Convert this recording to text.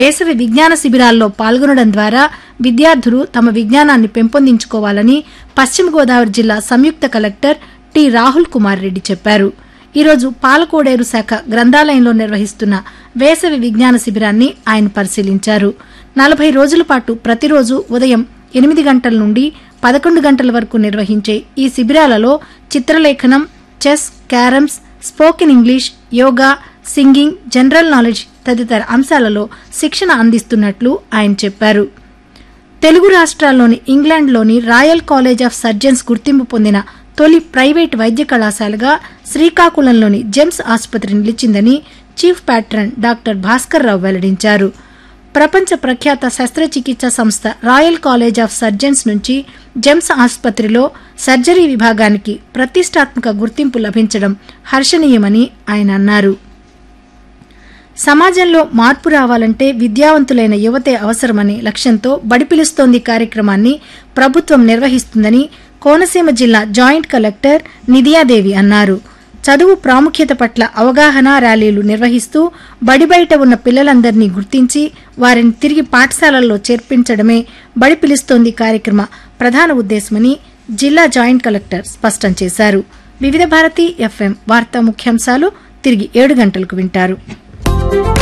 వేసవి విజ్ఞాన శిబిరాల్లో పాల్గొనడం ద్వారా విద్యార్థులు తమ విజ్ఞానాన్ని పెంపొందించుకోవాలని పశ్చిమ గోదావరి జిల్లా సంయుక్త కలెక్టర్ టి రాహుల్ కుమార్ రెడ్డి చెప్పారు ఈరోజు పాలకోడేరు శాఖ గ్రంథాలయంలో నిర్వహిస్తున్న వేసవి విజ్ఞాన శిబిరాన్ని ఆయన పరిశీలించారు నలభై రోజుల పాటు ప్రతిరోజు ఉదయం ఎనిమిది గంటల నుండి పదకొండు గంటల వరకు నిర్వహించే ఈ శిబిరాలలో చిత్రలేఖనం chess carroms spoken English yoga singing general knowledge తదితర అంశాలలో శిక్షణ అందిస్తున్నట్లు ఆయన చెప్పారు తెలుగు రాష్ట్రాల్లోని ఇంగ్లాండ్లోని రాయల్ కాలేజ్ ఆఫ్ సర్జన్స్ గుర్తింపు పొందిన తొలి ప్రైవేట్ వైద్య కళాశాలగా శ్రీకాకుళంలోని జెమ్స్ ఆసుపత్రి నిలిచిందని chief patron doctor Bhaskar Rao వెల్లడించారు ప్రపంచ ప్రఖ్యాత శస్త్రచికిత్స సంస్థ రాయల్ కాలేజ్ ఆఫ్ సర్జన్స్ నుంచి జెమ్స్ ఆసుపత్రిలో సర్జరీ విభాగానికి ప్రతిష్టాత్మక గుర్తింపు లభించడం హర్షణీయమని ఆయన అన్నారు సమాజంలో మార్పు రావాలంటే విద్యావంతులైన యువతే అవసరమనే లక్ష్యంతో బడి పిలుస్తోంది కార్యక్రమాన్ని ప్రభుత్వం నిర్వహిస్తుందని కోనసీమ జిల్లా జాయింట్ కలెక్టర్ నిధియాదేవి అన్నారు చదువు ప్రాముఖ్యత పట్ల అవగాహన ర్యాలీలు నిర్వహిస్తూ బడి బయట ఉన్న పిల్లలందరినీ గుర్తించి వారిని తిరిగి పాఠశాలల్లో చేర్పించడమే బడి పిలుస్తోంది కార్యక్రమ ప్రధాన ఉద్దేశమని జిల్లా జాయింట్ కలెక్టర్ స్పష్టం చేశారు వివిధ భారతి ఎఫ్ఎం వార్తా ముఖ్యాంశాలు తిరిగి ఏడు గంటలకు వింటారు